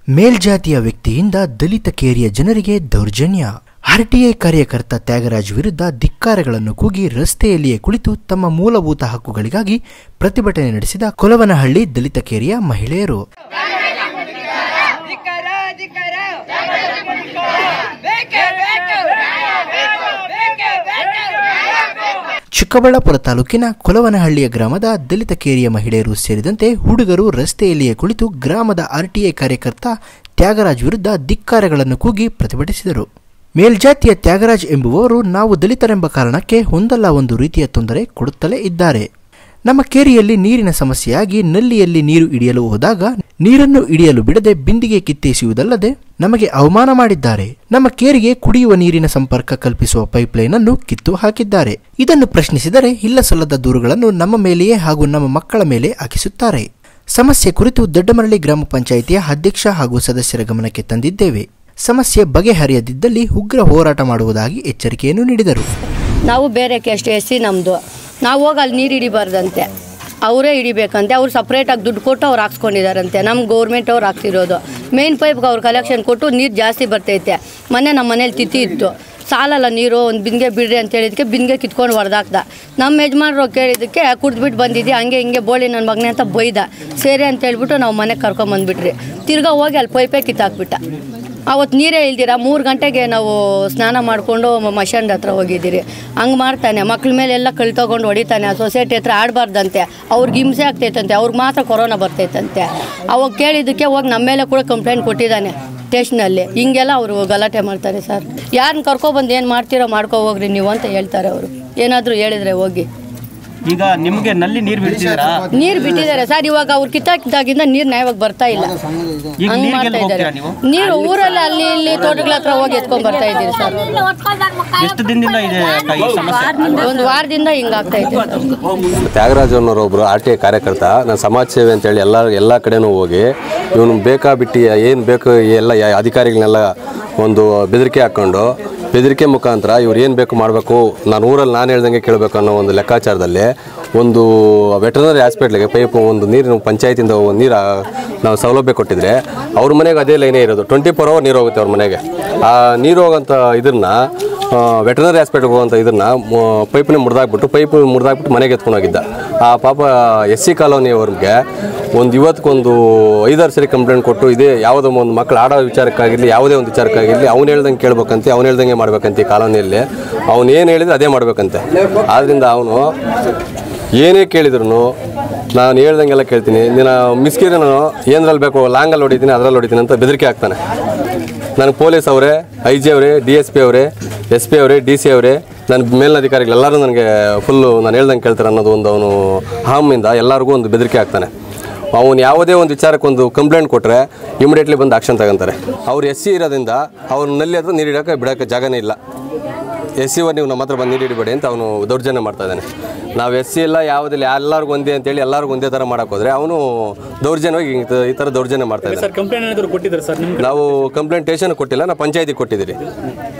ಮೇಲ್ಜಾತಿಯ ವ್ಯಕ್ತಿಯಿಂದ ದಲಿತ ಕೇರಿಯ ಜನರಿಗೆ ದೌರ್ಜನ್ಯ ಆರ್ಟಿಐ ಕಾರ್ಯಕರ್ತ ತ್ಯಾಗರಾಜ್ ವಿರುದ್ಧ ಧಿಕ್ಕಾರಗಳನ್ನು ಕೂಗಿ ರಸ್ತೆಯಲ್ಲಿಯೇ ಕುಳಿತು ತಮ್ಮ ಮೂಲಭೂತ ಹಕ್ಕುಗಳಿಗಾಗಿ ಪ್ರತಿಭಟನೆ ನಡೆಸಿದ ಕೊಲವನಹಳ್ಳಿ ದಲಿತ ಕೇರಿಯ ಮಹಿಳೆಯರು ಧಿಕ್ಕಾರ ಧಿಕ್ಕಾರ ಬೇಕೇ ಬೇಕು ಬೇಕೇ ಬೇಕು ಚಿಕ್ಕಬಳ್ಳಾಪುರ ತಾಲೂಕಿನ ಕೊಲವನಹಳ್ಳಿಯ ಗ್ರಾಮದ ದಲಿತ ಕೇರಿಯ ಮಹಿಳೆಯರು ಸೇರಿದಂತೆ ಹುಡುಗರು ರಸ್ತೆಯಲ್ಲಿಯೇ ಕುಳಿತು ಗ್ರಾಮದ ಆರ್ಟಿಐ ಕಾರ್ಯಕರ್ತ ತ್ಯಾಗರಾಜ್ ವಿರುದ್ಧ ಧಿಕ್ಕಾರಗಳನ್ನು ಕೂಗಿ ಪ್ರತಿಭಟಿಸಿದರು ಮೇಲ್ಜಾತಿಯ ತ್ಯಾಗರಾಜ್ ಎಂಬುವವರು ನಾವು ದಲಿತರೆಂಬ ಕಾರಣಕ್ಕೆ ಒಂದಲ್ಲ ಒಂದು ರೀತಿಯ ತೊಂದರೆ ಕೊಡುತ್ತಲೇ ಇದ್ದಾರೆ ನಮ್ಮ ಕೇರಿಯಲ್ಲಿ ನೀರಿನ ಸಮಸ್ಯೆಯಾಗಿ ನಲ್ಲಿಯಲ್ಲಿ ನೀರು ಹಿಡಿಯಲು ಹೋದಾಗ ನೀರನ್ನು ಹಿಡಿಯಲು ಬಿಡದೆ ಬಿಂದಿಗೆ ಕಿತ್ತೆಸೆಯುವುದಲ್ಲದೆ ನಮಗೆ ಅವಮಾನ ಮಾಡಿದ್ದಾರೆ ನಮ್ಮ ಕೇರಿಗೆ ಕುಡಿಯುವ ನೀರಿನ ಸಂಪರ್ಕ ಕಲ್ಪಿಸುವ ಪೈಪ್ಲೈನ್ ಅನ್ನು ಕಿತ್ತು ಹಾಕಿದ್ದಾರೆ ಇದನ್ನು ಪ್ರಶ್ನಿಸಿದರೆ ಇಲ್ಲ ಸಲ್ಲದ ದೂರುಗಳನ್ನು ನಮ್ಮ ಮೇಲೆಯೇ ಹಾಗೂ ನಮ್ಮ ಮಕ್ಕಳ ಮೇಲೆ ಹಾಕಿಸುತ್ತಾರೆ ಸಮಸ್ಯೆ ಕುರಿತು ದೊಡ್ಡಮರಳಿ ಗ್ರಾಮ ಪಂಚಾಯಿತಿಯ ಅಧ್ಯಕ್ಷ ಹಾಗೂ ಸದಸ್ಯರ ಗಮನಕ್ಕೆ ತಂದಿದ್ದೇವೆ ಸಮಸ್ಯೆ ಬಗೆಹರಿಯದಿದ್ದಲ್ಲಿ ಉಗ್ರ ಹೋರಾಟ ಮಾಡುವುದಾಗಿ ಎಚ್ಚರಿಕೆಯನ್ನು ನೀಡಿದರು ನಾವು ಬೇರೆ ಕ್ಯಾಸ್ಟ್ ಎಸ್ ಸಿ ನಮ್ಮದು ನಾವು ಹೋಗಿ ಅಲ್ಲಿ ನೀರು ಹಿಡಿಬಾರ್ದಂತೆ ಅವರೇ ಹಿಡಿಬೇಕಂತೆ ಅವ್ರು ಸಪ್ರೇಟಾಗಿ ದುಡ್ಡು ಕೊಟ್ಟು ಅವ್ರು ಹಾಕ್ಸ್ಕೊಂಡಿದ್ದಾರಂತೆ ನಮ್ಮ ಗೌರ್ಮೆಂಟ್ ಅವ್ರು ಹಾಕ್ಸಿರೋದು ಮೇನ್ ಪೈಪ್ಗೆ ಅವ್ರು ಕಲೆಕ್ಷನ್ ಕೊಟ್ಟು ನೀರು ಜಾಸ್ತಿ ಬರ್ತೈತೆ ಮೊನ್ನೆ ನಮ್ಮ ಮನೇಲಿ ತಿಥಿ ಇತ್ತು ಸಾಲಲ್ಲ ನೀರು ಒಂದು ಬಿಂದಿಗೆ ಬಿಡ್ರಿ ಅಂತ ಹೇಳಿದಕ್ಕೆ ಬಿಂದಿಗೆ ಕಿತ್ಕೊಂಡು ಹೊಡೆದಾಕ್ದ ನಮ್ಮ ಯಜಮಾನ್ರು ಕೇಳಿದ್ದಕ್ಕೆ ಕುಡ್ದ್ಬಿಟ್ಟು ಬಂದಿದ್ದೆ ಹಂಗೆ ಹಿಂಗೆ ಬೋಳಿ ನನ್ನ ಮಗನೇ ಅಂತ ಬೈದ ಸೇರಿ ಅಂತ ಹೇಳ್ಬಿಟ್ಟು ನಾವು ಮನೆಗೆ ಕರ್ಕೊಂಬಂದ್ಬಿಟ್ರಿ ತಿರ್ಗಾ ಹೋಗಿ ಅಲ್ಲಿ ಪೈಪೇ ಕಿತ್ತಾಕ್ಬಿಟ್ಟ ಅವತ್ತು ನೀರೇ ಇಲ್ದಿರ ಮೂರು ಗಂಟೆಗೆ ನಾವು ಸ್ನಾನ ಮಾಡಿಕೊಂಡು ಮಶಾನ್ದ ಹತ್ರ ಹೋಗಿದ್ದೀರಿ ಹಂಗೆ ಮಾಡ್ತಾನೆ ಮಕ್ಳ ಮೇಲೆಲ್ಲ ಕಳ್ ತಗೊಂಡು ಹೊಡಿತಾನೆ ಆ ಸೊಸೈಟಿ ಹತ್ರ ಆಡಬಾರ್ದಂತೆ ಅವ್ರಿಗೆ ಹಿಂಸೆ ಆಗ್ತೈತಂತೆ ಅವ್ರಿಗೆ ಮಾತ್ರ ಕೊರೋನಾ ಬರ್ತೈತಂತೆ ಅವಾಗ ಕೇಳಿದ್ದಕ್ಕೆ ಹೋಗಿ ನಮ್ಮ ಮೇಲೆ ಕೂಡ ಕಂಪ್ಲೇಂಟ್ ಕೊಟ್ಟಿದ್ದಾನೆ ಸ್ಟೇಷನಲ್ಲಿ ಹಿಂಗೆಲ್ಲ ಅವರು ಗಲಾಟೆ ಮಾಡ್ತಾರೆ ಸರ್ ಯಾರನ್ನ ಕರ್ಕೊಬಂದು ಏನು ಮಾಡ್ತೀರೋ ಮಾಡ್ಕೊ ಹೋಗ್ರಿ ನೀವು ಅಂತ ಹೇಳ್ತಾರೆ ಅವರು ಏನಾದರೂ ಹೇಳಿದ್ರೆ ಹೋಗಿ ಈಗ ನಿಮ್ಗೆ ನಲ್ಲಿ ನೀರ್ ಬಿಡ್ತಿದ್ದೀರಾ ನೀರು ಬಿಟ್ಟಿದ್ದಾರೆ ಸರ್ ಇವಾಗ ಅವ್ರು ಕಿತ್ತಾಕಿದಾಗಿಂದ ನೀರು ನ್ಯಾಯವಾಗಿ ಬರ್ತಾ ಇಲ್ಲ ಈಗ ಹಂಗ್ ನೀರ್ಗೆಲ್ಲ ಮಾಡ್ತಾ ಇದ್ದಾರೆ ಹೋಗ್ತೀರಾ ನೀವು ನೀರು ಊರಲ್ಲಿ ಅಲ್ಲಿ ಇಲ್ಲಿ ತೋಟಗಳ ಹತ್ರ ಹೋಗಿ ಎತ್ಕೊಂಡ್ ಬರ್ತಾ ಇದ್ದೀರಿ ಸರ್ ಎಷ್ಟು ದಿನದಿಂದ ಇದೆ ಅಕ್ಕ ಈ ಸಮಸ್ಯೆ ಒಂದು ವಾರದಿಂದ ಹಿಂಗಾಗ್ತಾ ಇದೆ ಸರ್. ತ್ಯಾಗರಾಜ್ ಅನ್ನೋರೊಬ್ಬರು ಆರ್ ಟಿ ಐ ಕಾರ್ಯಕರ್ತ ನಾನು ಸಮಾಜ ಸೇವೆ ಅಂತೇಳಿ ಎಲ್ಲ ಎಲ್ಲ ಕಡೆನೂ ಹೋಗಿ ಇವನು ಬೇಕಾ ಬಿಟ್ಟು ಏನು ಬೇಕು ಎಲ್ಲ ಯಾ- ಅಧಿಕಾರಿಗಳನ್ನೆಲ್ಲ ಒಂದು ಬೆದರಿಕೆ ಹಾಕ್ಕೊಂಡು ಬೆದರಿಕೆ ಮುಖಾಂತರ ಇವ್ರು ಏನು ಬೇಕು ಮಾಡಬೇಕು ನಾನು ಊರಲ್ಲಿ ನಾನು ಹೇಳ್ದಂಗೆ ಕೇಳಬೇಕು ಅನ್ನೋ ಒಂದು ಲೆಕ್ಕಾಚಾರದಲ್ಲಿ ಒಂದು ವೆಟರ್ನರಿ ಹಾಸ್ಪಿಟ್ಲಿಗೆ ಪೈಪ್ ಒಂದು ನೀರಿನ ಪಂಚಾಯತಿಂದ ಒಂದು ನೀರು ನಾವು ಸೌಲಭ್ಯ ಕೊಟ್ಟಿದ್ರೆ ಅವ್ರ ಮನೆಗೆ ಅದೇ ಲೈನೇ ಇರೋದು ಟ್ವೆಂಟಿ ಫೋರ್ ಅವರ್ ನೀರು ಹೋಗುತ್ತೆ ಅವ್ರ ಮನೆಗೆ ಆ ನೀರು ಹೋಗೋಂಥ ಇದನ್ನ ವೆಟರ್ನರಿ ಹಾಸ್ಪಿಟ್ಲ್ಗೆ ಹೋಗುವಂಥ ಇದನ್ನ ಪೈಪ್ನ ಮುರಿದಾಕ್ಬಿಟ್ಟು ಪೈಪ್ ಮುರಿದಾಕ್ಬಿಟ್ಟು ಮನೆಗೆ ಎತ್ಕೊಂಡು ಹೋಗಿದ್ದ ಆ ಪಾಪ ಎಸ್ ಸಿ ಕಾಲೋನಿಯವ್ರಿಗೆ ಒಂದು ಇವತ್ತಿಗೊಂದು ಐದಾರು ಸರಿ ಕಂಪ್ಲೇಂಟ್ ಕೊಟ್ಟು ಇದೇ ಯಾವುದೋ ಒಂದು ಮಕ್ಕಳು ಆಡೋ ವಿಚಾರಕ್ಕಾಗಿರಲಿ ಯಾವುದೇ ಒಂದು ವಿಚಾರಕ್ಕಾಗಿರಲಿ ಅವ್ನು ಹೇಳ್ದಂಗೆ ಕೇಳ್ಬೇಕಂತೆ ಅವ್ನು ಹೇಳ್ದಂಗೆ ಮಾಡ್ಬೇಕಂತೆ ಈ ಕಾಲೋನಿಯಲ್ಲಿ ಅವ್ನು ಏನು ಹೇಳಿದ್ರೆ ಅದೇ ಮಾಡ್ಬೇಕಂತೆ ಆದ್ದರಿಂದ ಅವನು ಏನೇ ಕೇಳಿದ್ರು ನಾನು ಹೇಳ್ದಂಗೆಲ್ಲ ಕೇಳ್ತೀನಿ ನೀನು ಮಿಸ್ಕಿರಿ ನಾನು ಏನರಲ್ಲಿ ಬೇಕು ಲಾಂಗಲ್ಲಿ ಹೊಡಿತೀನಿ ಅದರಲ್ಲಿ ಹೊಡಿತೀನಿ ಅಂತ ಬೆದರಿಕೆ ಆಗ್ತಾನೆ ನನಗೆ ಪೊಲೀಸ್ ಅವರೇ ಐ ಜಿ ಅವರೇ ಡಿ ಎಸ್ ಪಿ ಅವರೇ ಎಸ್ ಪಿ ಅವರೇ ಡಿ ಸಿ ಅವರೇ ನನ್ನ ಮೇಲಿನ ಅಧಿಕಾರಿಗಳು ಎಲ್ಲರೂ ನನಗೆ ಫುಲ್ಲು ನಾನು ಹೇಳ್ದಂಗೆ ಕೇಳ್ತಾರೆ ಅನ್ನೋದು ಒಂದು ಅವನು ಹಾಮಿಂದ ಎಲ್ಲರಿಗೂ ಒಂದು ಬೆದರಿಕೆ ಆಗ್ತಾನೆ ಅವನು ಯಾವುದೇ ಒಂದು ವಿಚಾರಕ್ಕೆ ಒಂದು ಕಂಪ್ಲೇಂಟ್ ಕೊಟ್ಟರೆ ಇಮಿಡಿಯೇಟ್ಲಿ ಬಂದು ಆಕ್ಷನ್ ತಗೊಂತಾರೆ ಅವ್ರು ಎಸ್ ಸಿ ಇರೋದ್ರಿಂದ ಅವ್ರ ನಲ್ಲಿ ಹತ್ರ ನೀರು ಇಡೋಕೆ ಬಿಡೋಕ್ಕೆ ಜಾಗನೇ ಇಲ್ಲ ಎಸ್ ಸಿ ನೀವು ನಮ್ಮ ಹತ್ರ ಬಂದು ನೀರು ಹಿಡಿಬೇಡಿ ಅಂತ ಅವನು ದೌರ್ಜನ್ಯ ಮಾಡ್ತಾ ಇದ್ದಾನೆ ನಾವು ಎಸ್ ಸಿ ಎಲ್ಲ ಯಾವುದಿಲ್ಲ ಎಲ್ಲರಿಗೂ ಒಂದೇ ಅಂತೇಳಿ ಎಲ್ಲರಿಗೂ ಒಂದೇ ಥರ ಮಾಡೋಕೆ ಹೋದರೆ ಅವನು ದೌರ್ಜನ್ಯವಾಗಿ ಹಿಂಗ್ ಈ ಥರ ದೌರ್ಜನ್ಯ ಮಾಡ್ತಾ ಇದ್ದಾನೆ ಕಂಪ್ಲೇಂಟ್ ಏನಾದರೂ ಕೊಟ್ಟಿದ್ದಾರೆ ಸರ್ ನಿಮ್ಗೆ ನಾವು ಕಂಪ್ಲೇಂಟ್ ಸ್ಟೇಷನ್ ಕೊಟ್ಟಿಲ್ಲ ನಾವು ಪಂಚಾಯತಿಗೆ ಕೊಟ್ಟಿದ್ದೀರಿ